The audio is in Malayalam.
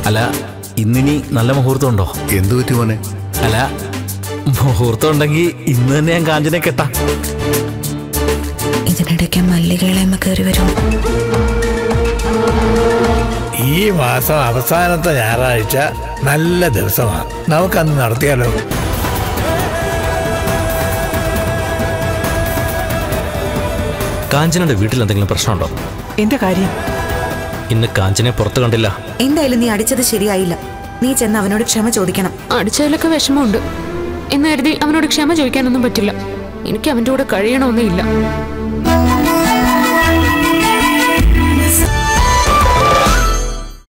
അല്ല ഇന്നിനി നല്ല മുഹൂർത്തം ഉണ്ടോ എന്തു പറ്റി മോനെ അല്ല മുഹൂർത്തം ഉണ്ടെങ്കിൽ ഇന്ന് തന്നെ ഞാൻ കാഞ്ചനെ കെട്ടാം ഇതിനിടയ്ക്ക് മല്ലികയിളയമ്മ കയറി വരും ഈ മാസം അവസാനത്തെ ഞായറാഴ്ച നല്ല ദിവസമാണ് നമുക്കന്ന് നടത്തിയാലോ കാഞ്ചനയുടെ വീട്ടിൽ എന്തെങ്കിലും പ്രശ്നമുണ്ടോ എന്റെ കാര്യം ഇന്ന് കാഞ്ചനെ പുറത്ത് കണ്ടില്ല എന്തായാലും നീ അടിച്ചത് ശരിയായില്ല നീ ചെന്ന് അവനോട് ക്ഷമ ചോദിക്കണം അടിച്ചതിലൊക്കെ വിഷമമുണ്ട് എന്ന് കരുതി അവനോട് ക്ഷമ ചോദിക്കാനൊന്നും പറ്റില്ല എനിക്ക് അവൻ്റെ കൂടെ കഴിയണമെന്നില്ല